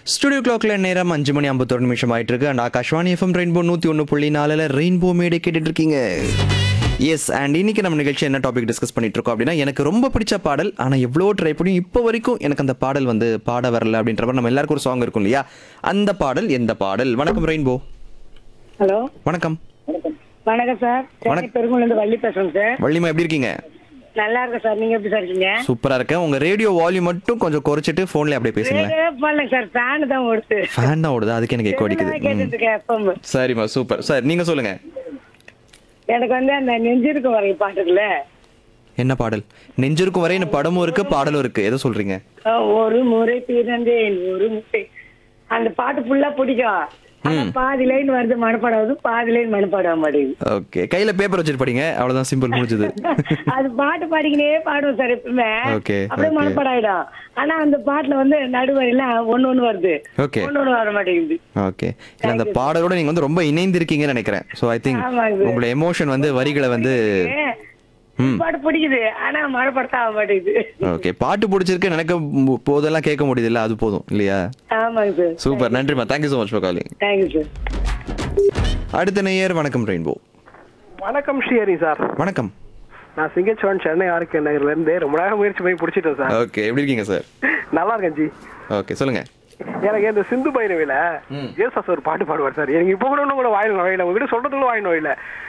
Studio கிளாக்ல நேரம் அஞ்சு மணி ஐம்பத்தொரு நிமிஷம் ஆயிட்டு இருக்கு அண்ட் ஆகாஷ்வாணி எஃப்எம் ரெயின்போ நூற்றி ஒன்று புள்ளி நாலில் ரெயின்போ மேடை கேட்டுட்டு இருக்கீங்க எஸ் அண்ட் இன்னைக்கு நம்ம நிகழ்ச்சி என்ன டாபிக் டிஸ்கஸ் பண்ணிட்டு இருக்கோம் அப்படின்னா எனக்கு ரொம்ப பிடிச்ச பாடல் ஆனால் எவ்வளோ ட்ரை பண்ணி இப்போ வரைக்கும் எனக்கு அந்த பாடல் வந்து பாட வரல அப்படின்ற மாதிரி நம்ம எல்லாருக்கும் ஒரு சாங் இருக்கும் இல்லையா அந்த பாடல் எந்த பாடல் வணக்கம் ரெயின்போ ஹலோ வணக்கம் வணக்கம் சார் சென்னை பெருங்குலேருந்து வள்ளி பேசுறேன் சார் வள்ளிமா எப்படி இருக்கீங்க நல்லா இருக்கேன் சார் நீங்க எப்படி சார் இருக்கீங்க சூப்பரா இருக்கேன் உங்க ரேடியோ வால்யூம் மட்டும் கொஞ்சம் குறைச்சிட்டு போன்ல அப்படியே பேசுங்களேன் வேறே பண்ணல சார் ஃபேன் தான் ஓடுது ஃபேன் தான் ஓடுது அதுக்கு எனக்கு எக்கோ அடிக்குது ம். கேட்டுட்டு இருக்கேன் எப்பவும் சரிம்மா சூப்பர் சார் நீங்க சொல்லுங்க எனக்கு வந்து அந்த நெஞ்சிருக்கு வரை பாட்டுக்குல என்ன பாடல் நெஞ்சிருக்கும் வரை இந்த படமும் இருக்கு பாடலும் இருக்கு எதை சொல்றீங்க ஒரு முறை பிறந்தேன் ஒரு முறை அந்த பாட்டு ஃபுல்லா பிடிக்கும் ஆனா பாதி லைன் வருது மனப்பாடம் வருது பாதி லைன் மனப்பாடம் ஆக மாட்டேங்குது ஓகே கையில பேப்பர் வச்சுட்டு படிங்க அவ்வளவுதான் சிம்பிள் முடிஞ்சது அது பாட்டு பாடிக்கினே பாடுவோம் சார் எப்பவுமே Okay, அப்படியே okay. மனப்பாடம் ஆயிடும் ஆனா அந்த பாட்டுல வந்து நடுவரையில ஒண்ணு ஒண்ணு வருது Okay. ஒண்ணு ஒண்ணு வர மாட்டேங்குது ஓகே இல்ல அந்த பாடலோட நீங்க வந்து ரொம்ப இணைந்திருக்கீங்கன்னு நினைக்கிறேன் ஸோ ஐ திங்க் ஆமாங்க. உங்களோட எமோஷன் வந்து வரிகளை வந்து ம். பாட்டு பிடிக்குது ஆனா மனப்படுத்த ஆக மாட்டேங்குது ஓகே பாட்டு பிடிச்சிருக்கு நினைக்க மு- போதெல்லாம் கேட்க முடியுதுல்ல அது போதும் இல்லையா ஆமாங்க சார் சூப்பர் நன்றிம்மா thank you so much for calling thank you sir அடுத்த நேயர் வணக்கம் ரெயின்போ வணக்கம் ஸ்ரீஹரி சார் வணக்கம் நான் சிங்கச்சோன் சென்னை ஆர்கே நகர்ல இருந்து ரொம்ப நேரம் முயற்சி பண்ணி பிடிச்சிட்டேன் சார் ஓகே எப்படி இருக்கீங்க சார் நல்லா இருக்கேன் ஜி ஓகே சொல்லுங்க எனக்கு இந்த சிந்து பைரவில ஜேசாஸ் ஒரு பாட்டு பாடுவார் சார் எனக்கு இப்போ கூட இன்னும் கூட வாயில் நுழையில உங்ககிட்ட சொல்றதுக்குள்ள வாயில் நுழையில